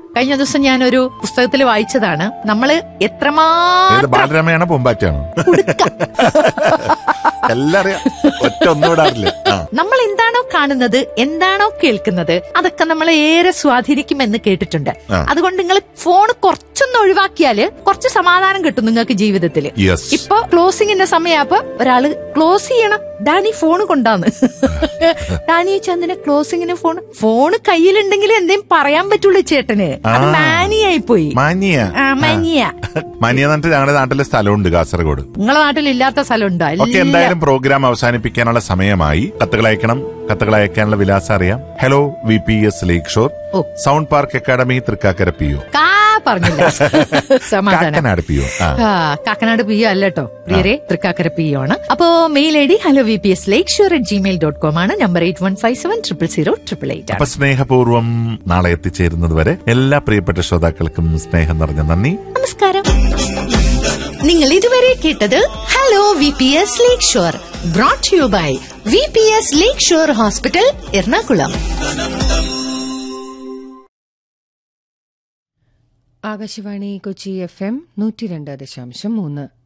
കഴിഞ്ഞ ദിവസം ഞാനൊരു പുസ്തകത്തിൽ വായിച്ചതാണ് നമ്മള് ഏത് എത്രമാത്രം ബാലരമയാണോ പൂമ്പാറ്റാണോ എല്ലാം അറിയാം ഒറ്റ ഒന്നും വിടാറില്ല ആ നമ്മൾ എന്താണോ കാണുന്നത് എന്താണോ കേൾക്കുന്നത് അതൊക്കെ നമ്മളെ ഏറെ സ്വാധീനിക്കുമെന്ന് കേട്ടിട്ടുണ്ട് ആ. അതുകൊണ്ട് നിങ്ങൾ ഫോൺ കുറച്ചൊന്ന് ഒഴിവാക്കിയാല് കുറച്ച് സമാധാനം കിട്ടും നിങ്ങൾക്ക് ജീവിതത്തിൽ യെസ് ഇപ്പൊ ക്ലോസിങ്ങിന്റെ സമയപ്പോ ഒരാള് ക്ലോസ് ചെയ്യണം ഡാനി ഫോൺ കൊണ്ടാന്ന് ഡാനി ചന്ദിന് ക്ലോസിങ്ങിന് ഫോൺ ഫോൺ കയ്യിലുണ്ടെങ്കിൽ എന്തേലും പറയാൻ പറ്റുള്ളൂ ചേട്ടന് അത് ആ. മാനിയായി പോയി മാനിയ ആ, മാനിയ മാനിയ എന്നിട്ട് ഞങ്ങളുടെ നാട്ടിലെ സ്ഥലമുണ്ട് കാസർഗോഡ് നിങ്ങളെ നാട്ടിൽ ഇല്ലാത്ത സ്ഥലമുണ്ടോ ഓക്കെ എന്തായാലും പ്രോഗ്രാം അവസാനിപ്പിക്കാനുള്ള സമയമായി കത്തുകൾ അയക്കണം കത്തുകൾ അയക്കാനുള്ള വിലാസം അറിയാം hello V P S Lakeshore ഓ. Sound park academy Thrikkakara P O കാ പറഞ്ഞില്ല സമാധാനം കാക്കനാട് പി ഒ ആ ആ, കാക്കനാട് പി അല്ല കേട്ടോ പ്രിയരെ തൃക്കാക്കര പി ആണ് അപ്പോ mail I D hello V P S Lakeshore at Gmail dot com ആണ് നമ്പർ eight one five seven triple zero triple eight അപ്പൊ ആണ് സ്നേഹപൂർവ്വം നാളെ എത്തിച്ചേരുന്നത് വരെ എല്ലാ പ്രിയപ്പെട്ട ശ്രോതാക്കൾക്കും സ്നേഹം നിറഞ്ഞ നന്ദി നമസ്കാരം നിങ്ങൾ ഇതുവരെ കേട്ടത് hello V P S Lakeshore brought you by V P S Lakeshore hospital Ernakulam Akashvani Kochi F M നൂറ്റി രണ്ട് ദശാംശം മൂന്ന്